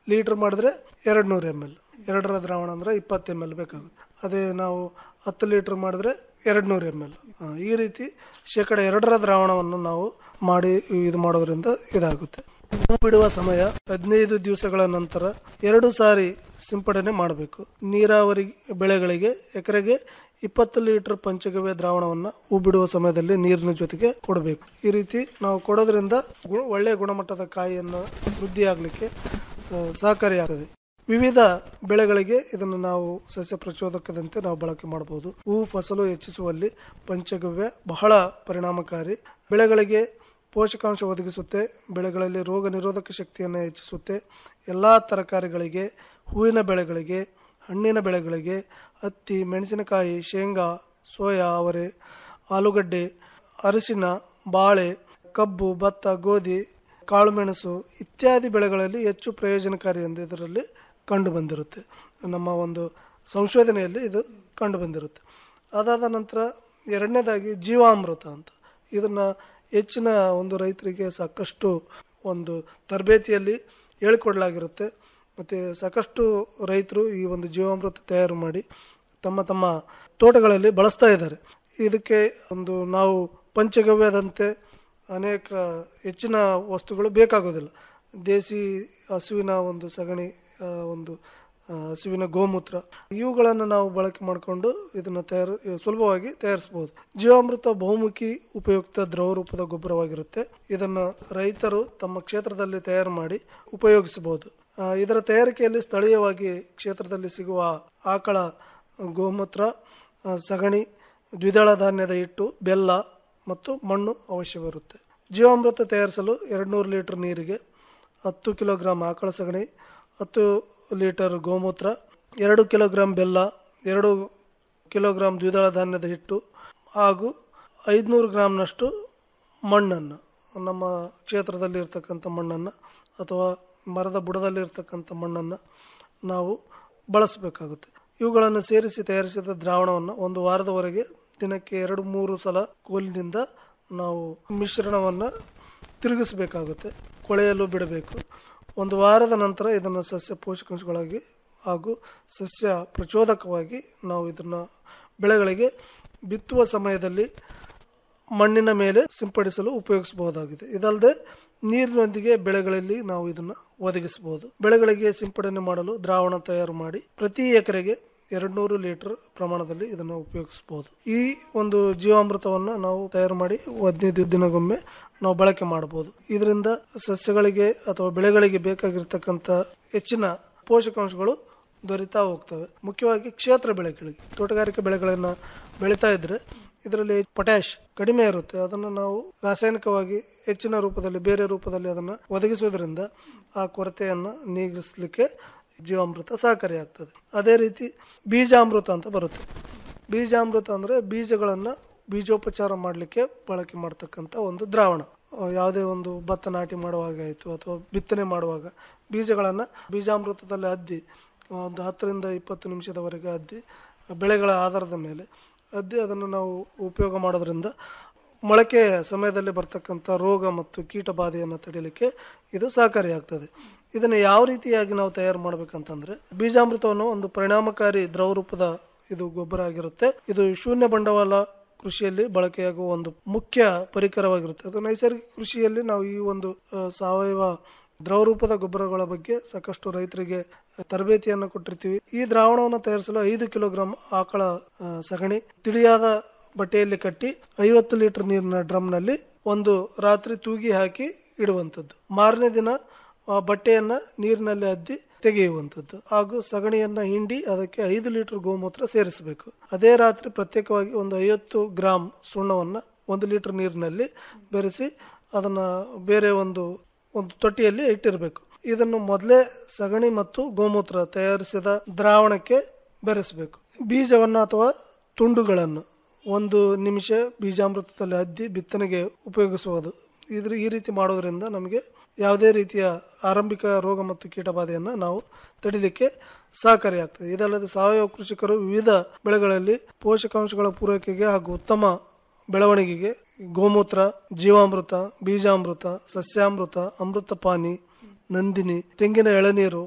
litre ಮಾಡಿದ್ರೆ ಎರಡು ನೂರು ಎಮ್ ಎಲ್ ಎರಡರ ದ್ರಾವಣ ಅಂದ್ರೆ ಇಪ್ಪತ್ತು ಎಮ್ ಎಲ್ ಬೇಕಾಗುತ್ತೆ ಅದೇ ನಾವು ಹತ್ತು ಲೀಟರ್ ಮಾಡಿದ್ರೆ ಎರಡು ನೂರು ಎಮ್ ಎಲ್ ಈ ರೀತಿ ಶೇಕಡ ಎರಡರ ದ್ರಾವಣವನ್ನು ನಾವು ಮಾಡಿ ಇದು ಮಾಡೋದ್ರಿಂದ ಇದಾಗುತ್ತೆ ಹೂ ಬಿಡುವ ಸಮಯ ಹದಿನೈದು ದಿವಸಗಳ ನಂತರ ಎರಡು ಸಾರಿ ಸಿಂಪಡಣೆ ಮಾಡಬೇಕು ನೀರಾವರಿ ಬೆಳೆಗಳಿಗೆ ಎಕರೆಗೆ ಇಪ್ಪತ್ತು ಲೀಟರ್ ಪಂಚಗವ್ಯ ದ್ರಾವಣವನ್ನು ಹೂ ಬಿಡುವ ಸಮಯದಲ್ಲಿ ನೀರಿನ ಜೊತೆಗೆ ಕೊಡಬೇಕು ಈ ರೀತಿ ನಾವು ಕೊಡೋದ್ರಿಂದ ಗು- ಒಳ್ಳೆಯ ಗುಣಮಟ್ಟದ ಕಾಯಿಯನ್ನು ವೃದ್ಧಿ ಆಗಲಿಕ್ಕೆ ಸಹಕಾರಿಯಾಗುತ್ತದೆ ವಿವಿಧ ಬೆಳೆಗಳಿಗೆ ಇದನ್ನು ನಾವು ಸಸ್ಯ ಪ್ರಚೋದಕದಂತೆ ನಾವು ಬಳಕೆ ಮಾಡಬಹುದು ಹೂ ಫಸಲು ಹೆಚ್ಚಿಸುವಲ್ಲಿ ಪಂಚಗವ್ಯ ಬಹಳ ಪರಿಣಾಮಕಾರಿ ಬೆಳೆಗಳಿಗೆ ಪೋಷಕಾಂಶ ಒದಗಿಸುತ್ತೆ ಬೆಳೆಗಳಲ್ಲಿ ರೋಗ ನಿರೋಧಕ ಶಕ್ತಿಯನ್ನು ಹೆಚ್ಚಿಸುತ್ತೆ ಎಲ್ಲ ತರಕಾರಿಗಳಿಗೆ ಹೂವಿನ ಬೆಳೆಗಳಿಗೆ ಹಣ್ಣಿನ ಬೆಳೆಗಳಿಗೆ ಹತ್ತಿ ಮೆಣಸಿನಕಾಯಿ ಶೇಂಗಾ ಸೋಯಾ ಅವರೆ ಆಲೂಗಡ್ಡೆ ಅರಿಶಿನ ಬಾಳೆ ಕಬ್ಬು ಭತ್ತ ಗೋಧಿ ಕಾಳುಮೆಣಸು ಇತ್ಯಾದಿ ಬೆಳೆಗಳಲ್ಲಿ ಹೆಚ್ಚು ಪ್ರಯೋಜನಕಾರಿ ಎಂದು ಇದರಲ್ಲಿ ಕಂಡು ಬಂದಿರುತ್ತೆ ನಮ್ಮ ಒಂದು ಸಂಶೋಧನೆಯಲ್ಲಿ ಇದು ಕಂಡು ಬಂದಿರುತ್ತೆ ಅದಾದ ನಂತರ ಎರಡನೇದಾಗಿ ಜೀವಾಮೃತ ಅಂತ ಇದನ್ನು ಹೆಚ್ಚಿನ ಒಂದು ರೈತರಿಗೆ ಸಾಕಷ್ಟು ಒಂದು ತರಬೇತಿಯಲ್ಲಿ ಹೇಳಿಕೊಡಲಾಗಿರುತ್ತೆ ಮತ್ತು ಸಾಕಷ್ಟು ರೈತರು ಈ ಒಂದು ಜೀವಾಮೃತ ತಯಾರು ಮಾಡಿ ತಮ್ಮ ತಮ್ಮ ತೋಟಗಳಲ್ಲಿ ಬಳಸ್ತಾ ಇದ್ದಾರೆ ಇದಕ್ಕೆ ಒಂದು ನಾವು ಪಂಚಗವ್ಯದಂತೆ ಅನೇಕ ಹೆಚ್ಚಿನ ವಸ್ತುಗಳು ಬೇಕಾಗೋದಿಲ್ಲ ದೇಸಿ ಹಸುವಿನ ಒಂದು ಸಗಣಿ ಆ, ಒಂದು ಆ, ಹಸುವಿನ ಗೋಮೂತ್ರ ಇವುಗಳನ್ನು ನಾವು ಬಳಕೆ ಮಾಡಿಕೊಂಡು ಇದನ್ನು ತಯಾರು ಸುಲಭವಾಗಿ ತಯಾರಿಸಬಹುದು ಜೀವಾಮೃತ ಬಹುಮುಖಿ ಉಪಯುಕ್ತ ದ್ರವ ರೂಪದ ಗೊಬ್ಬರವಾಗಿರುತ್ತೆ ಇದನ್ನು ರೈತರು ತಮ್ಮ ಕ್ಷೇತ್ರದಲ್ಲಿ ತಯಾರು ಮಾಡಿ ಉಪಯೋಗಿಸಬಹುದು ಆ, ಇದರ ತಯಾರಿಕೆಯಲ್ಲಿ ಸ್ಥಳೀಯವಾಗಿ ಕ್ಷೇತ್ರದಲ್ಲಿ ಸಿಗುವ ಆಕಳ ಗೋಮೂತ್ರ ಆ, ಸಗಣಿ ದ್ವಿದಳ ಧಾನ್ಯದ ಹಿಟ್ಟು ಬೆಲ್ಲ ಮತ್ತು ಮಣ್ಣು ಅವಶ್ಯವಿರುತ್ತೆ ಜೀವಾಮೃತ ತಯಾರಿಸಲು ಎರಡು ನೂರು ಲೀಟರ್ ನೀರಿಗೆ ಹತ್ತು ಕಿಲೋಗ್ರಾಂ ಆಕಳ ಸಗಣಿ ಹತ್ತು ಲೀಟರ್ ಗೋಮೂತ್ರ ಎರಡು ಕಿಲೋಗ್ರಾಂ ಬೆಲ್ಲ ಎರಡು ಕಿಲೋಗ್ರಾಂ ದ್ವಿದಳ ಧಾನ್ಯದ ಹಿಟ್ಟು ಹಾಗೂ ಐದುನೂರು ಗ್ರಾಮ್ನಷ್ಟು ಮಣ್ಣನ್ನು ನಮ್ಮ ಕ್ಷೇತ್ರದಲ್ಲಿ ಇರ್ತಕ್ಕಂಥ ಮಣ್ಣನ್ನು ಅಥವಾ ಮರದ ಬುಡದಲ್ಲಿ ಇರ್ತಕ್ಕಂಥ ಮಣ್ಣನ್ನು ನಾವು ಬಳಸಬೇಕಾಗುತ್ತೆ ಇವುಗಳನ್ನು ಸೇರಿಸಿ ತಯಾರಿಸಿದ ದ್ರಾವಣವನ್ನು ಒಂದು ವಾರದವರೆಗೆ ದಿನಕ್ಕೆ ಎರಡು ಮೂರು ಸಲ ಕೋಲಿನಿಂದ ನಾವು ಮಿಶ್ರಣವನ್ನು ತಿರುಗಿಸಬೇಕಾಗುತ್ತೆ ಕೊಳೆಯಲು ಬಿಡಬೇಕು ಒಂದು ವಾರದ ನಂತರ ಇದನ್ನು ಸಸ್ಯ ಪೋಷಕಾಂಶಗಳಾಗಿ ಹಾಗೂ ಸಸ್ಯ ಪ್ರಚೋದಕವಾಗಿ ನಾವು ಇದನ್ನು ಬೆಳೆಗಳಿಗೆ ಬಿತ್ತುವ ಸಮಯದಲ್ಲಿ ಮಣ್ಣಿನ ಮೇಲೆ ಸಿಂಪಡಿಸಲು ಉಪಯೋಗಿಸಬಹುದಾಗಿದೆ ಇದಲ್ಲದೆ ನೀರಿನೊಂದಿಗೆ ಬೆಳೆಗಳಲ್ಲಿ ನಾವು ಇದನ್ನು ಒದಗಿಸಬಹುದು ಬೆಳೆಗಳಿಗೆ ಸಿಂಪಡಣೆ ಮಾಡಲು ದ್ರಾವಣ ತಯಾರು ಮಾಡಿ ಪ್ರತಿ ಎಕರೆಗೆ ಎರಡು ನೂರು ಲೀಟರ್ ಪ್ರಮಾಣದಲ್ಲಿ ಇದನ್ನು ಉಪಯೋಗಿಸಬಹುದು ಈ ಒಂದು ಜೀವಾಮೃತವನ್ನು ನಾವು ತಯಾರು ಮಾಡಿ ಹದಿನೈದು ದಿನಗೊಮ್ಮೆ ನಾವು ಬಳಕೆ ಮಾಡಬಹುದು ಇದರಿಂದ ಸಸ್ಯಗಳಿಗೆ ಅಥವಾ ಬೆಳೆಗಳಿಗೆ ಬೇಕಾಗಿರ್ತಕ್ಕಂಥ ಹೆಚ್ಚಿನ ಪೋಷಕಾಂಶಗಳು ದೊರೀತಾ ಹೋಗ್ತವೆ ಮುಖ್ಯವಾಗಿ ಕ್ಷೇತ್ರ ಬೆಳೆಗಳಿಗೆ ತೋಟಗಾರಿಕೆ ಬೆಳೆಗಳನ್ನು ಬೆಳೀತಾ ಇದ್ರೆ ಇದರಲ್ಲಿ ಪೊಟ್ಯಾಶ್ ಕಡಿಮೆ ಇರುತ್ತೆ ಅದನ್ನು ನಾವು ರಾಸಾಯನಿಕವಾಗಿ ಹೆಚ್ಚಿನ ರೂಪದಲ್ಲಿ ಬೇರೆ ರೂಪದಲ್ಲಿ ಅದನ್ನು ಒದಗಿಸುವುದರಿಂದ ಆ ಕೊರತೆಯನ್ನು ನೀಗಿಸಲಿಕ್ಕೆ ಜೀವಾಮೃತ ಸಹಕಾರಿಯಾಗ್ತದೆ ಅದೇ ರೀತಿ ಬೀಜಾಮೃತ ಅಂತ ಬರುತ್ತೆ ಬೀಜಾಮೃತ ಅಂದರೆ ಬೀಜಗಳನ್ನು ಬೀಜೋಪಚಾರ ಮಾಡಲಿಕ್ಕೆ ಬಳಕೆ ಮಾಡ್ತಕ್ಕಂಥ ಒಂದು ದ್ರಾವಣ ಆ, ಯಾವುದೇ ಒಂದು ಭತ್ತ ನಾಟಿ ಮಾಡುವಾಗ ಆಯಿತು ಅಥವಾ ಬಿತ್ತನೆ ಮಾಡುವಾಗ ಬೀಜಗಳನ್ನು ಬೀಜಾಮೃತದಲ್ಲಿ ಅದ್ದಿ ಒಂದು ಹತ್ತರಿಂದ ಇಪ್ಪತ್ತು ನಿಮಿಷದವರೆಗೆ ಅದ್ದಿ ಬೆಳೆಗಳ ಆಧಾರದ ಮೇಲೆ ಅದ್ದಿ ಅದನ್ನು ನಾವು ಉಪಯೋಗ ಮಾಡೋದ್ರಿಂದ ಮೊಳಕೆ ಸಮಯದಲ್ಲಿ ಬರ್ತಕ್ಕಂಥ ರೋಗ ಮತ್ತು ಕೀಟ ಬಾಧೆಯನ್ನು ತಡೆಯಲಿಕ್ಕೆ ಇದು ಸಹಕಾರಿಯಾಗ್ತದೆ ಇದನ್ನು ಯಾವ ರೀತಿಯಾಗಿ ನಾವು ತಯಾರು ಮಾಡಬೇಕಂತಂದ್ರೆ ಬೀಜಾಮೃತವನ್ನು ಒಂದು ಪರಿಣಾಮಕಾರಿ ದ್ರವ ರೂಪದ ಇದು ಗೊಬ್ಬರ ಆಗಿರುತ್ತೆ ಇದು ಶೂನ್ಯ ಬಂಡವಾಳ ಕೃಷಿಯಲ್ಲಿ ಬಳಕೆಯಾಗುವ ಒಂದು ಮುಖ್ಯ ಪರಿಕರವಾಗಿರುತ್ತೆ ಅದು ನೈಸರ್ಗಿಕ ಕೃಷಿಯಲ್ಲಿ ನಾವು ಈ ಒಂದು ಆ, ಸಾವಯವ ದ್ರವ ರೂಪದ ಗೊಬ್ಬರಗಳ ಬಗ್ಗೆ ಸಾಕಷ್ಟು ರೈತರಿಗೆ ತರಬೇತಿಯನ್ನು ಕೊಟ್ಟಿರ್ತೀವಿ ಈ ದ್ರಾವಣವನ್ನು ತಯಾರಿಸಲು ಐದು ಕಿಲೋಗ್ರಾಂ ಆಕಳ ಆ, ಸಗಣಿ ತಿಳಿಯಾದ ಬಟ್ಟೆಯಲ್ಲಿ ಕಟ್ಟಿ ಐವತ್ತು ಲೀಟರ್ ನೀರಿನ ಡ್ರಮ್ನಲ್ಲಿ ಒಂದು ರಾತ್ರಿ ತೂಗಿ ಹಾಕಿ ಇಡುವಂಥದ್ದು ಮಾರನೇ ದಿನ ಆ ಬಟ್ಟೆಯನ್ನ ನೀರಿನಲ್ಲಿ ಅದ್ದಿ ತೆಗೆಯುವಂಥದ್ದು ಹಾಗೂ ಸಗಣಿಯನ್ನ ಹಿಂಡಿ ಅದಕ್ಕೆ ಐದು ಲೀಟರ್ ಗೋಮೂತ್ರ ಸೇರಿಸಬೇಕು ಅದೇ ರಾತ್ರಿ ಪ್ರತ್ಯೇಕವಾಗಿ ಒಂದು ಐವತ್ತು ಗ್ರಾಂ ಸುಣ್ಣವನ್ನ ಒಂದು ಲೀಟರ್ ನೀರಿನಲ್ಲಿ ಬೆರೆಸಿ ಅದನ್ನ ಬೇರೆ ಒಂದು ಒಂದು ತೊಟ್ಟಿಯಲ್ಲಿ ಇಟ್ಟಿರಬೇಕು ಇದನ್ನು ಮೊದಲೇ ಸಗಣಿ ಮತ್ತು ಗೋಮೂತ್ರ ತಯಾರಿಸಿದ ದ್ರಾವಣಕ್ಕೆ ಬೆರೆಸಬೇಕು ಬೀಜವನ್ನು ಅಥವಾ ತುಂಡುಗಳನ್ನು ಒಂದು ನಿಮಿಷ ಬೀಜಾಮೃತದಲ್ಲಿ ಅದ್ದಿ ಬಿತ್ತನೆಗೆ ಉಪಯೋಗಿಸುವುದು ಇದ್ರ ಈ ರೀತಿ ಮಾಡೋದ್ರಿಂದ ನಮಗೆ ಯಾವುದೇ ರೀತಿಯ ಆರಂಭಿಕ ರೋಗ ಮತ್ತು ಕೀಟಬಾಧೆಯನ್ನು ನಾವು ತಡಿಲಿಕ್ಕೆ ಸಹಕಾರಿಯಾಗ್ತದೆ ಇದಲ್ಲದೆ ಸಾವಯವ ಕೃಷಿಕರು ವಿವಿಧ ಬೆಳೆಗಳಲ್ಲಿ ಪೋಷಕಾಂಶಗಳ ಪೂರೈಕೆಗೆ ಹಾಗೂ ಉತ್ತಮ ಬೆಳವಣಿಗೆಗೆ ಗೋಮೂತ್ರ ಜೀವಾಮೃತ ಬೀಜಾಮೃತ ಸಸ್ಯಾಮೃತ ಅಮೃತ ಪಾನಿ ನಂದಿನಿ ತೆಂಗಿನ ಎಳನೀರು